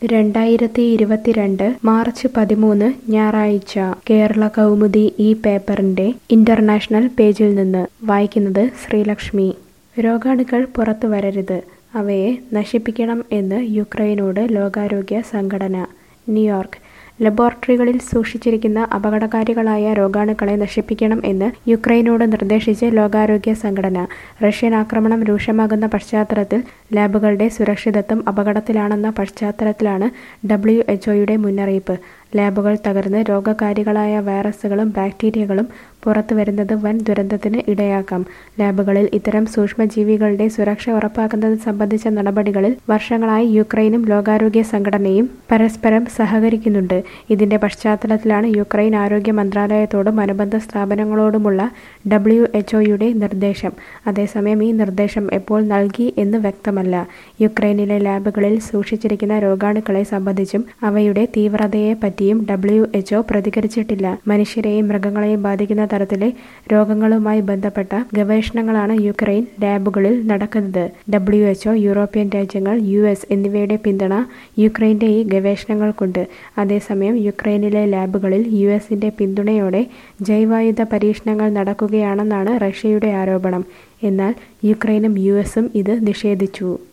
രണ്ടായിരത്തി ഇരുപത്തിരണ്ട് മാർച്ച് പതിമൂന്ന് ഞായറാഴ്ച കേരള കൗമുദി ഈ പേപ്പറിന്റെ ഇന്റർനാഷണൽ പേജിൽ നിന്ന് വായിക്കുന്നത് ശ്രീലക്ഷ്മി രോഗാണുക്കൾ പുറത്തു വരരുത് അവയെ നശിപ്പിക്കണം എന്ന് യുക്രൈനോട് ലോകാരോഗ്യ സംഘടന ന്യൂയോർക്ക് ലബോറട്ടറികളിൽ സൂക്ഷിച്ചിരിക്കുന്ന അപകടകാരികളായ രോഗാണുക്കളെ നശിപ്പിക്കണം എന്ന് യുക്രൈനോട് നിർദ്ദേശിച്ച് ലോകാരോഗ്യ സംഘടന റഷ്യൻ ആക്രമണം രൂക്ഷമാകുന്ന പശ്ചാത്തലത്തിൽ ലാബുകളുടെ സുരക്ഷിതത്വം അപകടത്തിലാണെന്ന പശ്ചാത്തലത്തിലാണ് ഡബ്ല്യു എച്ച്ഒയുടെ മുന്നറിയിപ്പ് ലാബുകൾ തകർന്ന് രോഗകാരികളായ വൈറസുകളും ബാക്ടീരിയകളും പുറത്തു വരുന്നത് വൻ ദുരന്തത്തിന് ഇടയാക്കാം ലാബുകളിൽ ഇത്തരം സൂക്ഷ്മജീവികളുടെ സുരക്ഷ ഉറപ്പാക്കുന്നത് സംബന്ധിച്ച നടപടികളിൽ വർഷങ്ങളായി യുക്രൈനും ലോകാരോഗ്യ സംഘടനയും പരസ്പരം സഹകരിക്കുന്നുണ്ട് ഇതിന്റെ പശ്ചാത്തലത്തിലാണ് യുക്രൈൻ ആരോഗ്യ മന്ത്രാലയത്തോടും അനുബന്ധ സ്ഥാപനങ്ങളോടുമുള്ള ഡബ്ല്യു എച്ച്ഒയുടെ നിർദ്ദേശം അതേസമയം ഈ നിർദ്ദേശം എപ്പോൾ നൽകി എന്ന് വ്യക്തമല്ല യുക്രൈനിലെ ലാബുകളിൽ സൂക്ഷിച്ചിരിക്കുന്ന രോഗാണുക്കളെ സംബന്ധിച്ചും അവയുടെ തീവ്രതയെ പറ്റിയും ഡബ്ല്യു എച്ച്ഒ പ്രതികരിച്ചിട്ടില്ല മനുഷ്യരെയും മൃഗങ്ങളെയും ബാധിക്കുന്ന തരത്തിലെ രോഗങ്ങളുമായി ബന്ധപ്പെട്ട ഗവേഷണങ്ങളാണ് യുക്രൈൻ ലാബുകളിൽ നടക്കുന്നത് ഡബ്ല്യു എച്ച്ഒ യൂറോപ്യൻ രാജ്യങ്ങൾ യു എസ് എന്നിവയുടെ പിന്തുണ യുക്രൈന്റെ ഈ ഗവേഷണങ്ങൾക്കുണ്ട് അതേസമയം യുക്രൈനിലെ ലാബുകളിൽ യു എസിന്റെ പിന്തുണയോടെ ജൈവായുധ പരീക്ഷണങ്ങൾ നടക്കുകയാണെന്നാണ് റഷ്യയുടെ ആരോപണം എന്നാൽ യുക്രൈനും യു എസും ഇത് നിഷേധിച്ചു